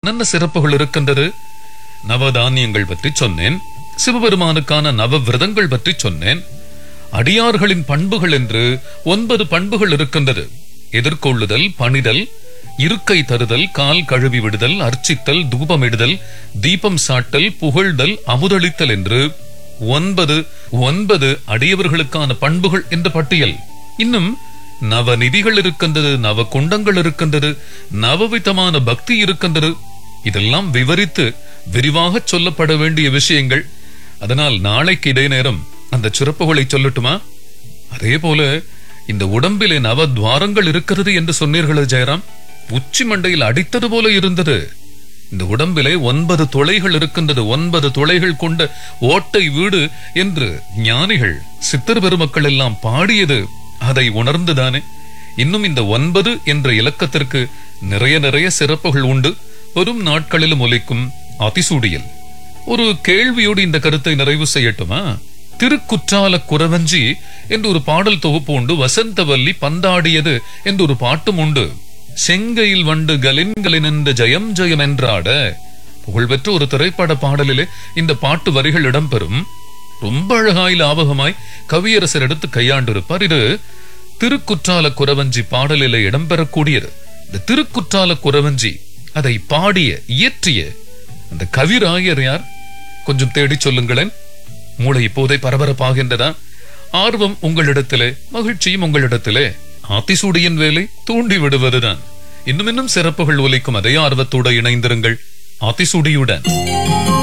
என்னென்ன சிறப்புகள் இருக்கின்றது நவதானியங்கள் பற்றி சொன்னேன் சிவபெருமானுக்கான நவ விரதங்கள் பற்றி சொன்னேன் அடியார்களின் பண்புகள் என்று ஒன்பது பண்புகள் இருக்கின்றது எதிர்கொள்ளுதல் பணிதல் இருக்கை தருதல் கால் கழுவி விடுதல் அர்ச்சித்தல் தூபமிடுதல் தீபம் சாட்டல் புகழ்தல் அமுதளித்தல் என்று ஒன்பது ஒன்பது அடியவர்களுக்கான பண்புகள் என்ற பட்டியல் இன்னும் நவநிதிகள் இருக்கின்றது நவ குண்டங்கள் இருக்கின்றது நவவிதமான பக்தி இருக்கின்றது இதெல்லாம் விவரித்து விரிவாக சொல்லப்பட வேண்டிய விஷயங்கள் அதனால் நாளைக்கு இதே நேரம் அந்த சிறப்புகளை சொல்லட்டுமா அதே போல இந்த உடம்பிலே நவ துவாரங்கள் இருக்கிறது என்று சொன்னீர்களே ஜெயராம் உச்சி மண்டையில் அடித்தது போல இருந்தது இந்த உடம்பிலே ஒன்பது துளைகள் இருக்கின்றது ஒன்பது துளைகள் கொண்ட ஓட்டை வீடு என்று ஞானிகள் சித்தர் பெருமக்கள் எல்லாம் பாடியது அதை உணர்ந்துதானே இன்னும் இந்த ஒன்பது என்ற இலக்கத்திற்கு நிறைய நிறைய சிறப்புகள் உண்டு வரும் நாட்களிலும் ஒலிக்கும் அதிசூடியல் ஒரு கேள்வியோடு இந்த கருத்தை நிறைவு செய்யட்டுமா திருக்குற்றால குறவஞ்சி என்று ஒரு பாடல் தொகுப்பு உண்டு வசந்தவல்லி பந்தாடியது என்று ஒரு பாட்டும் உண்டு செங்கையில் வண்டு கலின்களின் என்ற ஜெயம் ஜெயம் என்றாட புகழ்பெற்ற ஒரு திரைப்பட பாடலிலே இந்த பாட்டு வரிகள் இடம்பெறும் ரொம்ப அழகாய் லாபகமாய் கவியரசர் எடுத்து கையாண்டிருப்பார் இது திருக்குற்றால குறவஞ்சி பாடலிலே இடம்பெறக்கூடியது இந்த திருக்குற்றால குறவஞ்சி அதை பாடிய இயற்றிய அந்த கவிராயர் யார் கொஞ்சம் தேடி சொல்லுங்களேன் மூளை இப்போதே பரபரப்பாகின்றதா ஆர்வம் உங்களிடத்திலே மகிழ்ச்சியும் உங்களிடத்திலே ஆத்திசூடியின் வேலை தூண்டி விடுவதுதான் இன்னும் இன்னும் சிறப்புகள் ஒலிக்கும் அதே ஆர்வத்தோடு இணைந்திருங்கள் ஆத்திசூடியுடன்